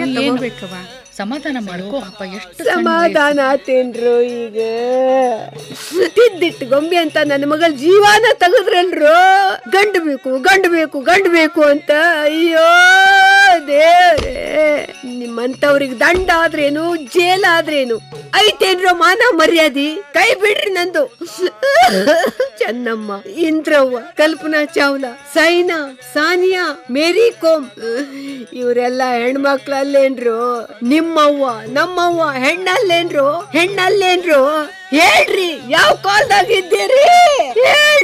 ಏನ್ ಬೇಕವ ಸಮಾಧಾನ ಮಾಡ್ಕೋ ಪಾಪ ಎಷ್ಟು ಸಣ್ಣ ಸಮಾಧಾನ ಆತೇನ್ರು ಈಗ ತಿದ್ದಿಟ್ಟು ಗೊಂಬೆ ಅಂತ ನನ್ನ ಮಗಳ ಜೀವಾನ ತೆಗೆದ್ರಲ್ರು ಗಂಡು ಬೇಕು ಗಂಡು ಬೇಕು ಗಂಡು ಬೇಕು ಅಂತ ಅಯ್ಯೋ ದೇವ್ರೇ ನಿಮ್ಮಂತವ್ರಿಗೆ ದಂಡ ಆದ್ರೇನು ಜೇಲ್ ಆದ್ರೇನು ಐತೇನ್ರೋ ಮಾನ ಮರ್ಯಾದಿ ಕೈ ಬಿಡ್ರಿ ನಂದು ಚೆನ್ನಮ್ಮ ಇಂದ್ರವ್ವ ಕಲ್ಪನಾ ಚಾವ್ಲಾ ಸೈನಾ ಸಾನಿಯಾ ಮೇರಿ ಕೋಮ್ ಇವರೆಲ್ಲ ಹೆಣ್ಮಕ್ಳಲ್ಲೇನ್ರು ನಿಮ್ಮವ್ವ ನಮ್ಮವ್ವ ಹೆಣ್ಣಲ್ಲೇನ್ರು ಹೆಣ್ಣಲ್ಲೇನ್ರು ಹೇಳ್ರಿ ಯಾವ ಕಾಲ್ದಾಗ ಇದ್ದೀರಿ ಹೇಳ್ರಿ